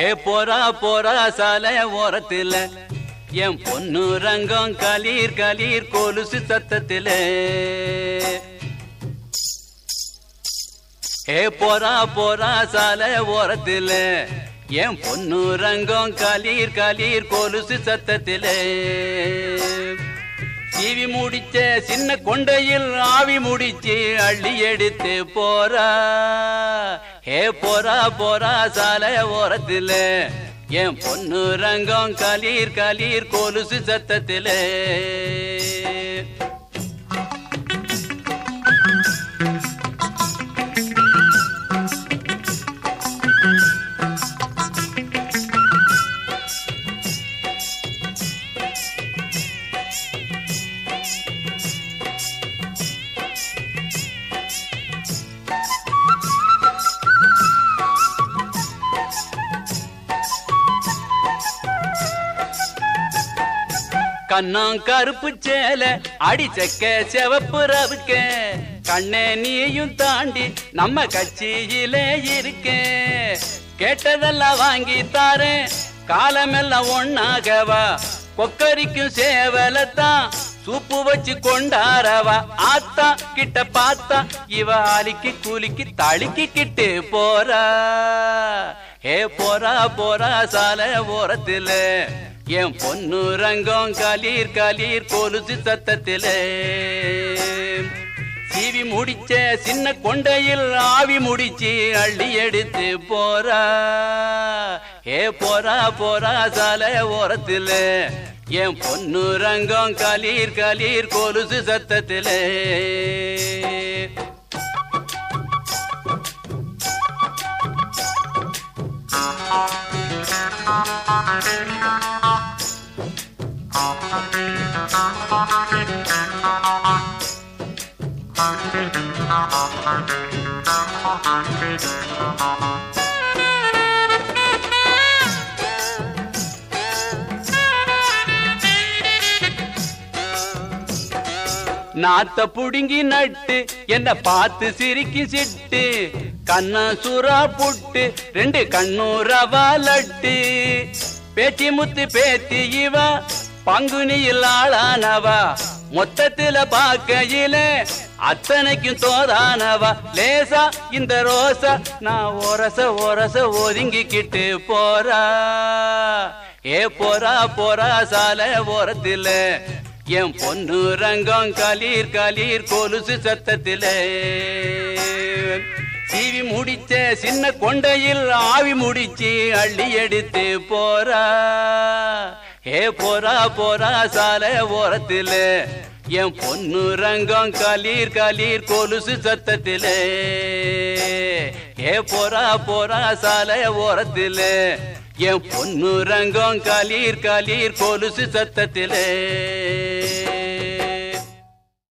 ஏ போறா போறா சாலை ஓரத்துல என் பொண்ணு ரங்கம் கலீர் கலீர் கொலுசு சத்தத்துல ஏ போறா போறா சாலை ஓரத்துல என் பொண்ணு ரங்கம் கலீர் கலீர் கொலுசு சத்தத்துல சீவி முடிச்ச சின்ன கொண்டையில் ஆவி முடிச்சு அள்ளி எடுத்து போறா ஏ போறா போறா சாலை ஓரத்துல என் பொண்ணு ரங்கம் கலீர் கலீர் கொலுசு சத்தத்துல கண்ணம் கருப்பு சேல அடிச்சக்க செவப்பு ரவுக்க கண்ணே நீயும் தாண்டி நம்ம கட்சியிலே இருக்க கேட்டதெல்லாம் வாங்கி தாரேன் காலமெல்லாம் ஒண்ணாகவா கொக்கரிக்கும் சேவலத்தான் சூப்பு வச்சு கொண்டாரவா ஆத்தா கிட்ட பார்த்தா இவ ஆலிக்கு கூலிக்கு தளிக்கு கிட்டு போறா ஏ போறா போறா சாலை ஓரத்துல என் பொண்ணு ரங்கம் கலீர் கலீர் கொலுசு சத்தத்துல சீவி முடிச்ச சின்ன கொண்டையில் ஆவி முடிச்சு அள்ளி எடுத்து போறா ஏ போறா போறா சாலை ஓரத்துல என் பொண்ணு ரங்கம் கலீர் கலீர் கொலுசு சத்தத்துல நாத்த புடுங்கி நட்டு என்ன பார்த்து சிரிக்கி சிட்டு கண்ண சுறா புட்டு ரெண்டு கண்ணூரவா லட்டு பேச்சி முத்து பேத்தி இவ பங்குனியில் ஆளானவா மொத்தத்துல பார்க்கையில அத்தனைக்கும் தோதானவா லேசா இந்த ரோசா நான் ஒரச ஒரச ஒதுங்கிக்கிட்டு போறா ஏ போறா போறா சாலை ஓரத்துல என் பொண்ணு ரங்கம் கலீர் கலீர் கொலுசு சத்தத்துல சீவி முடிச்ச சின்ன கொண்டையில் ஆவி முடிச்சு அள்ளி எடுத்து போறா ஏ போறா போறா சாலை ஓரத்துல என் பொண்ணு ரங்கம் கலீர் கலீர் கொலுசு சத்தத்துல ஏ போறா போறா சாலை ஓரத்துல என் பொண்ணு ரங்கம் கலீர் கலீர் கொலுசு சத்தத்திலே